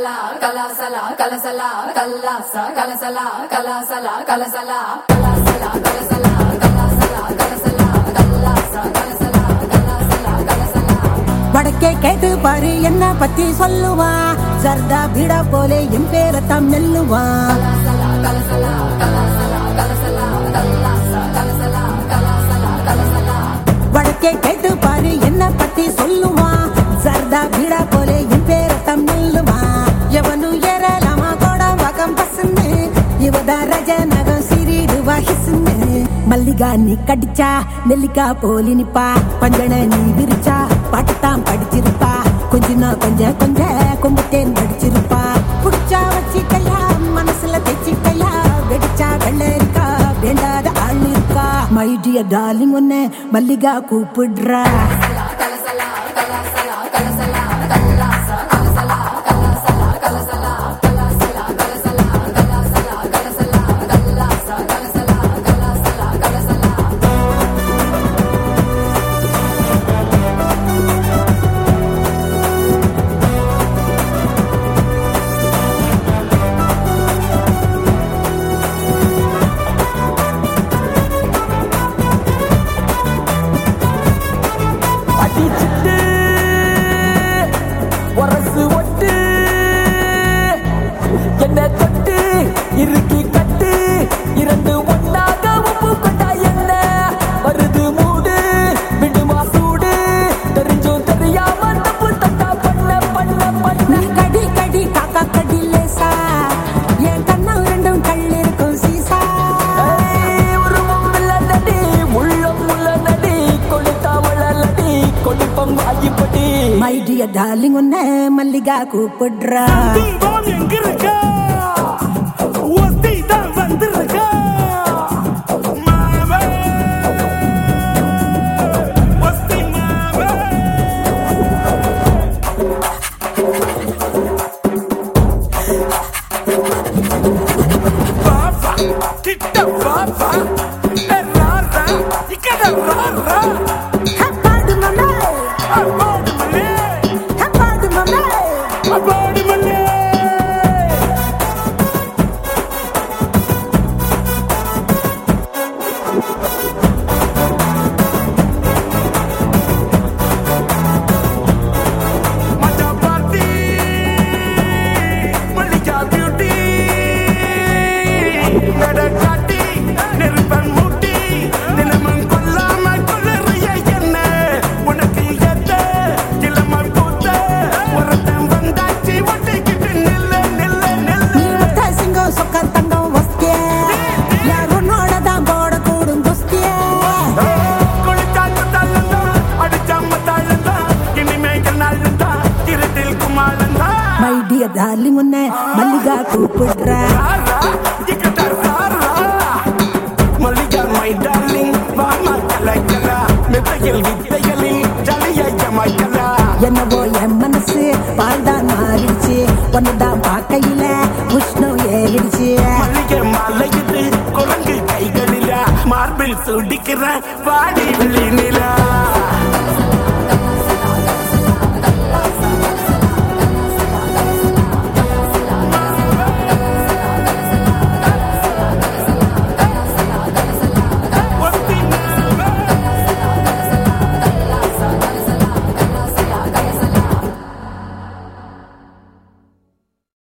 கலசலா கலசலா கலசலா கல்லாசா கலசலா கலசலா கலசலா கலசலா கலசலா கலசலா கலசலா கல்லாசா கலசலா கலசலா கலசலா வடக்கே கேட்டு பாரு என்ன பத்தி சொல்லுவா சர்தா பீடா போலே என் பேரத்தான் மெல்லுவா கலசலா கலசலா கலசலா கலசலா கல்லாசா கலசலா கலசலா கலசலா வடக்கே கேட்டு பாரு என்ன பத்தி சொல்லுவா சர்தா பீடா போலே என் பேரத்தான் மெல்லுவா எவனு ஏறலாமா கோட வகம் பசுன்னு இவதா ரஜ நகம் சிறிடுவா ஹிசுன்னு மல்லிகா நீ கடிச்சா நெல்லிக்கா போலி நிப்பா பஞ்சன நீ விரிச்சா பாட்டுத்தான் படிச்சிருப்பா கொஞ்சனா கொஞ்ச கொஞ்ச கொம்புத்தேன் படிச்சிருப்பா புடிச்சா வச்சிக்கையா மனசுல தைச்சிக்கையா வெடிச்சா வெள்ளரிக்கா வேண்டாத ஆள் இருக்கா மை டியர் டார்லிங் ஒன்னு மல்லிகா கூப்பிடுறா கலசலா கலசலா கலசலா கல்லாசா கலசலா கலசலா கலசலா கலசலா கலசலா கலசலா கலசலா கல்லாசா கலசலா கலசலா கலசலா அடிச்சிட்டு உரசு ஒட்டு என்ன தொட்டு இறுக்கி கட்டு இரண்டு ஒன்னாக உப்பு கொண்டா என்ன வருது மூடு விடுமா சூடு தெரிஞ்சும் தெரியாம தப்பு தட்டா பண்ண பண்ண பண்ண நீ கடி கடி காக்கா கடி லேசா என் கண்ணம் ரெண்டும் கள்ளிருக்கும் சீசா ஏய், உருவம் இல்லடி, உள்ளம் உள்ளடி, கொளுத்தாவளடி, கொழுப்பம் வாங்கிப்படி மை டியர் டார்லிங் ஒன்னு மல்லிகா கூப்பிடுறா தீபம் எங்க இருக்கா ஒத்தி தான் வந்திருக்கா மாவே ஒத்தி மாவே பாபா கிட்ட பாபா ராரா இக்கட ராரா ஹப்பாடு மம்மே அப்பாடு மல்லே ஹப்பாடு மம்மே அப்பாடு மல்லே மச்சா பார்ட்டி மல்லிகா பியூட்டி நட காட்டி நெருப்பன் மூட்டி தினமும் கொல்லாம கொள்ளறிய என்ன உனக்கு எத்த இளம கூத்த ஒருத்தன் வந்தாச்சு ஒட்டிக்கிட்டு நில்ல நில்ல நீ நில்ல ஒத்த சிங்கம் சொக்க தங்கம் வஸ்திய யார் உன்னோட தான் போட கூடும் குஸ்திய குளிச்சாக்கு தள்ளந்தான் அடிச்சாம தாழந்தான் இனிமேல் நாளந்தான் இருட்டில் குமாரந்தான் மை டியர் டார்லிங் ஒன்னு மல்லிகா கூப்பிடுறா ராரா, இக்கட்ட ராரா. மல்லிகா my darling, வாமா கலக்கலா. மெத்தையில் வித்தைகளில் ஜலிய மைக்கலா. என்னவோ என் மனசு பால் தான் மாறிடுச்சு ஒன்னுதான் பார்க்கையில உஷ்ணம் ஏறிடுச்சு மல்லிகை மலையுது குரங்கு கைகளிலா மார்பில் சுடிக்கிற வாடி விழி நிலா